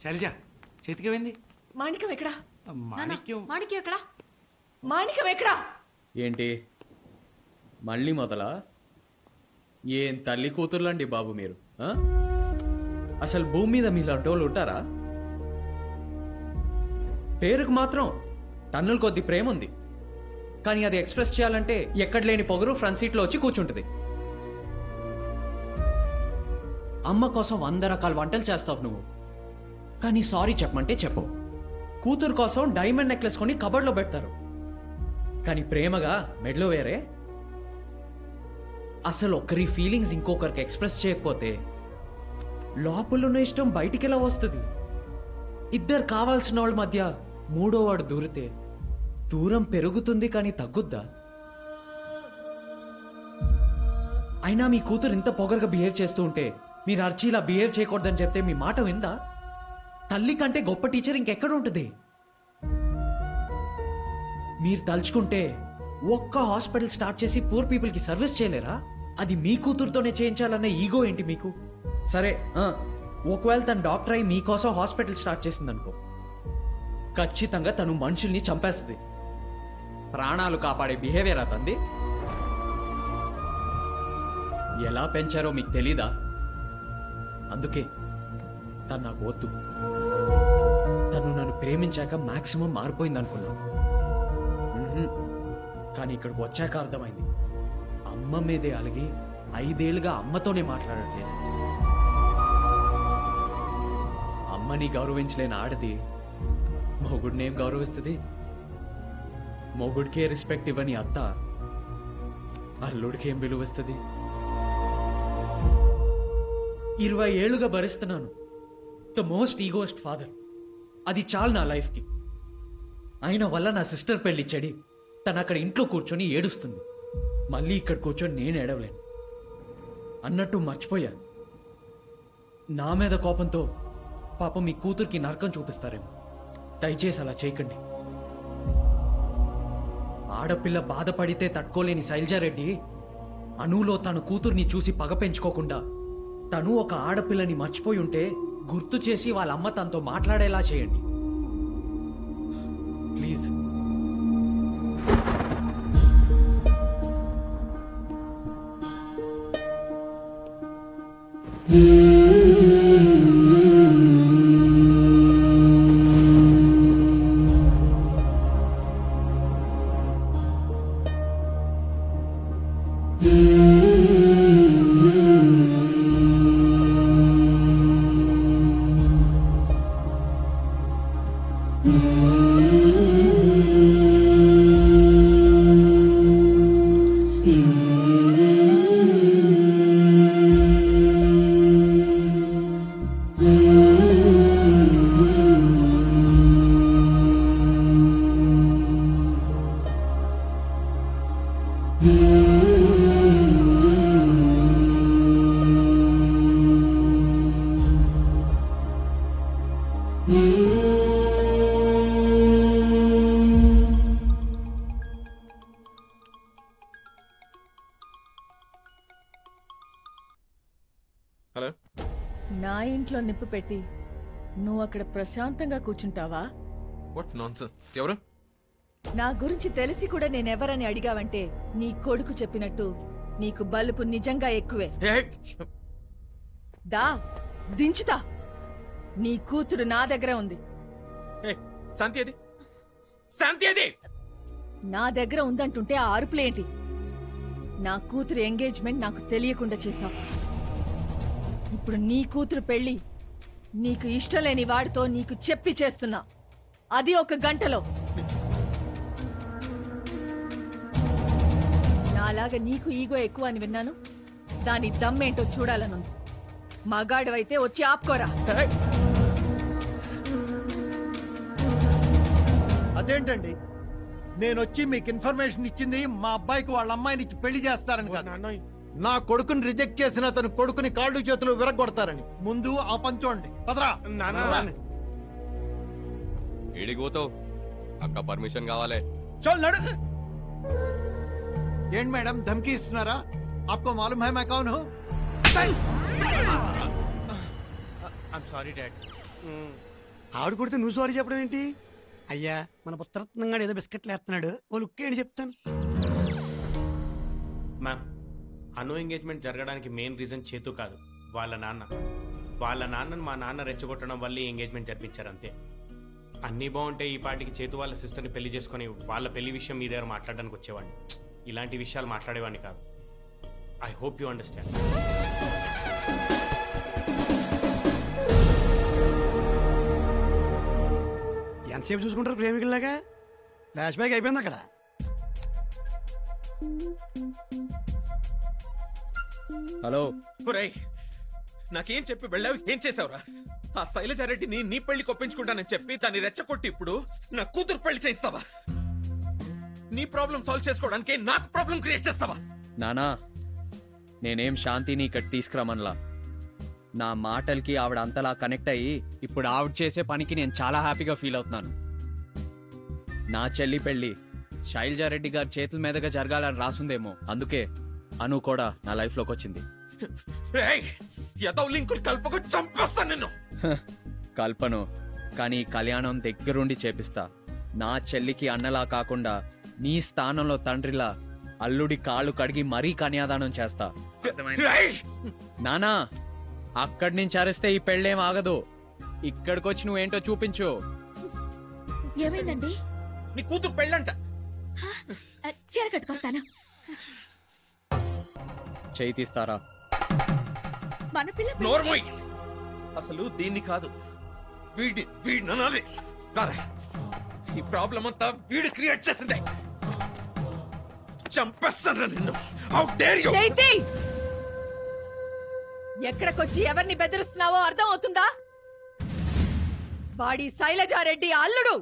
శైలజ చేతికి మాణికం ఎక్కడా మాణిక్యం మాణిక్యం ఎక్కడా మాణికం ఎక్కడా ఏంటి మళ్ళీ మొదలా ఏం తల్లి కూతుర్లండి బాబు మీరు ఆ? అసలు భూమి మీద మీలాంటి వాళ్ళు ఉంటారా పేరుకు మాత్రం టన్నుల కొద్ది ప్రేమ ఉంది కానీ అది ఎక్స్ప్రెస్ చేయాలంటే ఎక్కడ లేని పొగరు ఫ్రంట్ సీట్లో వచ్చి కూర్చుంటుంది అమ్మ కోసం వంద రకాల వంటలు చేస్తావు నువ్వు కానీ సారీ చెప్పమంటే చెప్పు కూతురు కోసం డైమండ్ నెక్లెస్ కొని కబర్లో పెడతారు కానీ ప్రేమగా మెడలో వేరే అసలు ఒకరి ఫీలింగ్స్ ఇంకొకరికి ఎక్స్ప్రెస్ చేయకపోతే లోపలున్న ఇష్టం బయటికి ఎలా వస్తుంది ఇద్దరు కావాల్సిన వాళ్ళ మధ్య మూడో వాడు దూరితే దూరం పెరుగుతుంది కానీ తగ్గుద్దా అయినా మీ కూతురు ఇంత పొగరుగా బిహేవ్ చేస్తూ ఉంటే మీరు అర్చి ఇలా బిహేవ్ చేయకూడదని చెప్తే మీ మాట విందా తల్లి కంటే గొప్ప టీచర్ ఇంకెక్కడ ఉంటుంది మీరు తలుచుకుంటే ఒక్క హాస్పిటల్ స్టార్ట్ చేసి పూర్ పీపుల్కి సర్వీస్ చేయలేరా అది మీ కూతురుతోనే చేయించాలన్న ఈగో ఏంటి మీకు సరే ఆ, ఒకవేళ తను డాక్టర్ అయి మీకోసం హాస్పిటల్ స్టార్ట్ చేసిందనుకో ఖచ్చితంగా తను మనుషుల్ని చంపేస్తుంది ప్రాణాలు కాపాడే బిహేవియర్ అతంది ఎలా పెంచారో మీకు తెలీదా అందుకే తను నాకు వద్దు తను నన్ను ప్రేమించాక మాక్సిమం మారిపోయింది అనుకున్నాను మ్మ్హ్మ్. కానీ ఇక్కడికి వచ్చాక అర్థమైంది అమ్మ మీదే అలిగి ఐదేళ్లుగా అమ్మతోనే మాట్లాడట్లేదు అమ్మని గౌరవించలేని ఆడది మొగుడిని ఏం గౌరవిస్తుంది మొగుడికే రెస్పెక్ట్ ఇవ్వని అత్త అల్లుడికి ఏం విలువిస్తుంది ఇరవై ఏళ్ళుగా భరిస్తున్నాను ద మోస్ట్ ఈగోస్ట్ ఫాదర్ అది చాలు నా లైఫ్కి ఆయన వల్ల నా సిస్టర్ పెళ్లి చెడి తను అక్కడ ఇంట్లో కూర్చొని ఏడుస్తుంది మళ్ళీ ఇక్కడ కూర్చొని నేను ఏడవలేను అన్నట్టు మర్చిపోయా నా మీద కోపంతో పాపం మీ కూతురికి నరకం చూపిస్తారేమో దయచేసి అలా చేయకండి ఆడపిల్ల బాధపడితే తట్టుకోలేని శైలజారెడ్డి అనులో తన కూతుర్ని చూసి పగ పెంచుకోకుండా తను ఒక ఆడపిల్లని మర్చిపోయి ఉంటే గుర్తు చేసి వాళ్ళ అమ్మ తనతో మాట్లాడేలా చేయండి ప్లీజ్ హలో నా ఇంట్లో నిప్పు పెట్టి నువ్వు అక్కడ ప్రశాంతంగా కూర్చుంటావా వాట్ నాన్ సెన్స్ ఎవరు నా గురించి తెలిసి కూడా నేనెవరని అడిగావంటే నీ కొడుకు చెప్పినట్టు నీకు బలుపు నిజంగా ఎక్కువే హే దా దించుతా నీ కూతురు నా దగ్గర ఉంది హే శాంతి అది శాంతి అది నా దగ్గర ఉందంటుంటే ఆ అరుపులేంటి నా కూతురు ఎంగేజ్మెంట్ నాకు తెలియకుండా చేశావు ఇప్పుడు నీ కూతురు పెళ్లి నీకు ఇష్టం లేని వాడితో నీకు చెప్పి చేస్తున్నా అది ఒక గంటలో నాలాగా నీకు ఈగో ఎక్కువ అని విన్నాను దాని దమ్మేంటో చూడాలనుంది మగాడు వచ్చి ఆపుకోరా అదేంటండి నేను వచ్చి మీకు ఇన్ఫర్మేషన్ ఇచ్చింది మా అబ్బాయికి వాళ్ళ అమ్మాయిని ఇచ్చి పెళ్లి చేస్తారని కాదు నాన్నోయ్ నా కొడుకుని రిజెక్ట్ చేసిన అతను కొడుకుని కాళ్ళు చేతులు విరగొడతారని ముందు ఆ పని చూడండి పదరా నాన్న. పదరా. ఏడికి పోతావు అక్క పర్మిషన్ కావాలి చల్ నడు ఏంటి మేడం ధమ్కి ఇస్తున్నారా आपको मालूम है मैं कौन हूँ ఐమ్ సారీ డాడ్ ఆవిడ కొడితే నువ్వు సారీ చెప్పడం ఏంటి అయ్యా మన పుత్రత్నంగా ఏదో బిస్కెట్లు వేస్తున్నాడు ఓ లుక్ ఏంటి చెప్తాను మ్యామ్ అను ఎంగేజ్మెంట్ జరగడానికి మెయిన్ రీజన్ చేతు కాదు వాళ్ళ నాన్న వాళ్ళ నాన్నను మా నాన్న రెచ్చగొట్టడం వల్ల ఈ ఎంగేజ్మెంట్ జరిపించారు అంతే అన్నీ బాగుంటే ఈ పాటికి చేతు వాళ్ళ సిస్టర్ని పెళ్లి చేసుకొని వాళ్ళ పెళ్లి విషయం మీ దగ్గర మాట్లాడడానికి వచ్చేవాడిని ఇలాంటి విషయాలు మాట్లాడేవాడిని కాదు ఐ హోప్ యూ అండర్స్టాండ్ ఎంతసేపు చూసుకుంటారు ప్రేమికుల్లాగా ఫ్లాష్ బ్యాక్ అయిపోయింది అక్కడ హలో ఒరేయ్ నాకేం చెప్పి వెళ్ళావు ఏం చేసావురా ఆ శైలజారెడ్డిని నీ పెళ్లి కొప్పించుకుంటానని చెప్పి దాన్ని రెచ్చగొట్టి ఇప్పుడు నా కూతురు పెళ్లి చేయిస్తావా నీ ప్రాబ్లం సాల్వ్ చేసుకోవడానికి నాకు ప్రాబ్లం క్రియేట్ చేస్తావా నానా నేనేం శాంతిని ఇక్కడ తీసుకురమన్లా నా మాటలకి ఆవిడ అంతలా కనెక్ట్ అయ్యి ఇప్పుడు ఆవిడ చేసే పనికి నేను చాలా హ్యాపీగా ఫీల్ అవుతున్నాను నా చెల్లి పెళ్ళి శైలజారెడ్డి గారి చేతుల మీదుగా జరగాలని రాసుందేమో అందుకే అను కూడా నా లైఫ్లోకి వచ్చింది రేయ్ ఎదవ లింకులు కలుపుకు చంపేస్తాను నిన్ను హ, కల్పను కానీ ఈ కళ్యాణం దగ్గరుండి చేపిస్తా నా చెల్లికి అన్నలా కాకుండా నీ స్థానంలో తండ్రిలా అల్లుడి కాళ్ళు కడిగి మరీ కన్యాదానం చేస్తా రేయ్ నానా అక్కడి నుంచి అరిస్తే ఈ పెళ్ళేం ఆగదు ఇక్కడికొచ్చి నువ్వేంటో చూపించు ఏమైందండి నీ కూతురు పెళ్ళంట ఆ, చీర కట్టుకొస్తాను చేయి తీస్తారా మన పిల్ల పెళ్లి- నోర్మోయ్ అసలు దీన్ని కాదు వీడి వీడిని అనాలి రారా ఈ ప్రాబ్లం అంతా వీడు క్రియేట్ చేసిందే చంపేస్తాను నిన్ను హౌ డేర్ యు చైతి ఎక్కడికొచ్చి ఎవరిని బెదిరిస్తున్నావో అర్థం అవుతుందా వాడి శైలజారెడ్డి అల్లుడు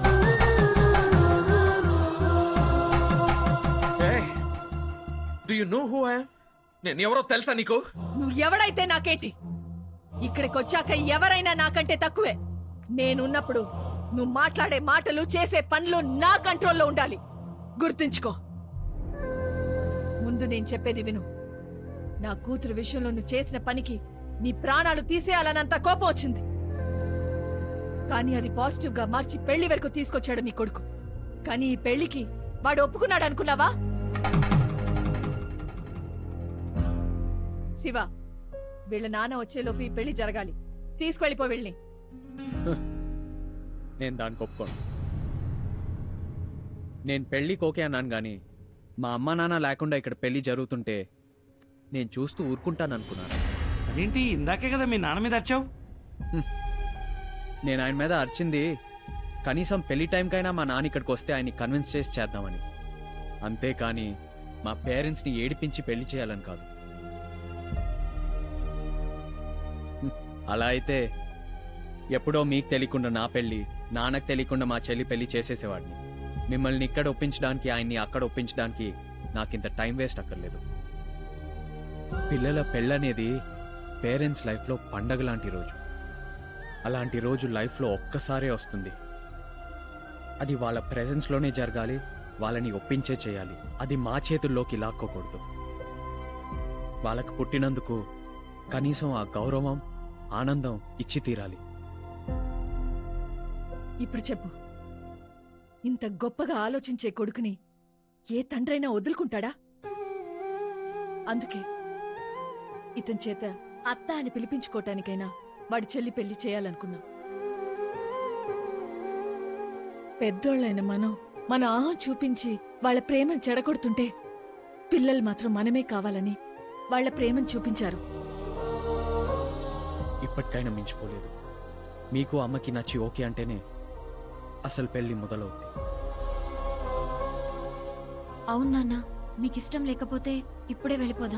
do you know who I నేను ఎవరో తెలుసా నీకు నువ్వు ఎవడైతే నాకేంటి ఇక్కడికి వచ్చాక ఎవరైనా నాకంటే తక్కువే నేనున్నప్పుడు నువ్వు మాట్లాడే మాటలు చేసే పనులు నా కంట్రోల్లో ఉండాలి గుర్తుంచుకో ముందు నేను చెప్పేది విను నా కూతురు విషయంలో నువ్వు చేసిన పనికి నీ ప్రాణాలు తీసేయాలనంత కోపం వచ్చింది కానీ అది పాజిటివ్ గా మార్చి పెళ్లి వరకు తీసుకొచ్చాడు నీ కొడుకు కానీ ఈ పెళ్లికి వాడు ఒప్పుకున్నాడు అనుకున్నావా శివ వీళ్ళ నాన్న వచ్చేలోపు ఈ పెళ్లి జరగాలి తీసుకెళ్ళిపో వీళ్ళని నేను దానికి ఒప్పుకోను నేను పెళ్ళికి ఓకే అన్నాను కానీ మా అమ్మ నాన్న లేకుండా ఇక్కడ పెళ్లి జరుగుతుంటే నేను చూస్తూ ఊరుకుంటాను అనుకున్నాను అదేంటి ఇందాకే కదా మీ నాన్న మీద వచ్చావు నేను ఆయన మీద అరిచింది కనీసం పెళ్లి టైంకైనా మా నాన్న ఇక్కడికి వస్తే ఆయన్ని కన్విన్స్ చేసి చేద్దామని అంతేకాని మా పేరెంట్స్ని ఏడిపించి పెళ్లి చేయాలని కాదు హ్మ్, అలా అయితే ఎప్పుడో మీకు తెలియకుండా నా పెళ్లి నాన్నకు తెలియకుండా మా చెల్లి పెళ్లి చేసేసేవాడిని మిమ్మల్ని ఇక్కడ ఒప్పించడానికి ఆయన్ని అక్కడ ఒప్పించడానికి నాకింత టైం వేస్ట్ అక్కర్లేదు పిల్లల పెళ్ళనేది పేరెంట్స్ లైఫ్లో పండగ లాంటి రోజు అలాంటి రోజు లైఫ్లో ఒక్కసారే వస్తుంది అది వాళ్ళ ప్రెజెన్స్లోనే జరగాలి వాళ్ళని ఒప్పించే చేయాలి అది మా చేతుల్లోకి లాక్కోకూడదు వాళ్ళకు పుట్టినందుకు కనీసం ఆ గౌరవం ఆనందం ఇచ్చి తీరాలి ఇప్పుడు చెప్పు ఇంత గొప్పగా ఆలోచించే కొడుకుని ఏ తండ్రైనా వదులుకుంటాడా అందుకే ఇతని చేత అత్త అని పిలిపించుకోటానికైనా వాడి చెల్లి పెళ్లి చేయాలనుకున్నా పెద్దోళ్ళైన మనం మన ఆహ చూపించి వాళ్ళ ప్రేమను చెడగొడుతుంటే పిల్లలు మాత్రం మనమే కావాలని వాళ్ళ ప్రేమను చూపించారు ఇప్పటికైనా మించిపోలేదు మీకు అమ్మకి నచ్చి ఓకే అంటేనే అసలు పెళ్లి మొదలవుద్ది అవును నాన్న మీకు ఇష్టం లేకపోతే ఇప్పుడే వెళ్ళిపోదాం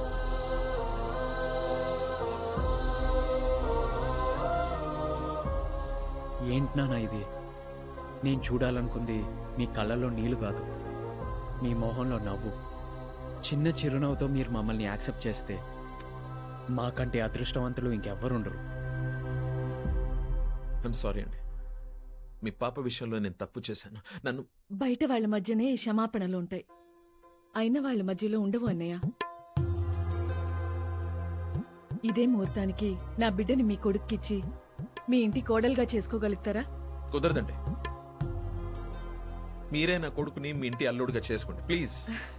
ఏంటి నాన్న ఇది నేను చూడాలనుకుంది మీ కళ్ళల్లో నీళ్లు కాదు మీ మొహంలో నవ్వు చిన్న చిరునవ్వుతో మీరు మమ్మల్ని యాక్సెప్ట్ చేస్తే మాకంటే అదృష్టవంతులు ఇంకెవ్వరుండరు ఐమ్ సారీ అండి మీ పాప విషయంలో నేను తప్పు చేశాను నన్ను బయట వాళ్ళ మధ్యనే ఈ క్షమాపణలు ఉంటాయి అయిన వాళ్ళ మధ్యలో ఉండవు అన్నయ్య ఇదే ముహూర్తానికి నా బిడ్డని మీ కొడుక్కిచ్చి మీ ఇంటి కోడలుగా చేసుకోగలుగుతారా కుదరదండి మీరే నా కొడుకుని మీ ఇంటి అల్లుడిగా చేసుకోండి ప్లీజ్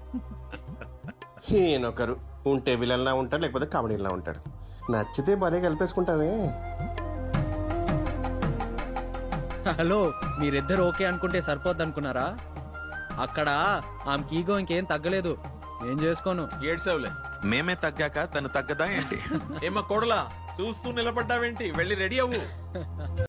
ఈయనొకరు ఉంటే విలన్లా ఉంటాడు లేకపోతే కామెడీలా ఉంటాడు నచ్చితే భలే కలిపేసుకుంటామే హలో మీరిద్దరు ఓకే అనుకుంటే సరిపోద్ది అనుకున్నారా అక్కడ ఆమెకి ఈగో ఇంకేం తగ్గలేదు ఏం చేసుకోను ఏడ్సావులే మేమే తగ్గాక తను తగ్గదా ఏంటి ఏమా కొడలా చూస్తూ నిలబడ్డావేంటి వెళ్ళి రెడీ అవ్వు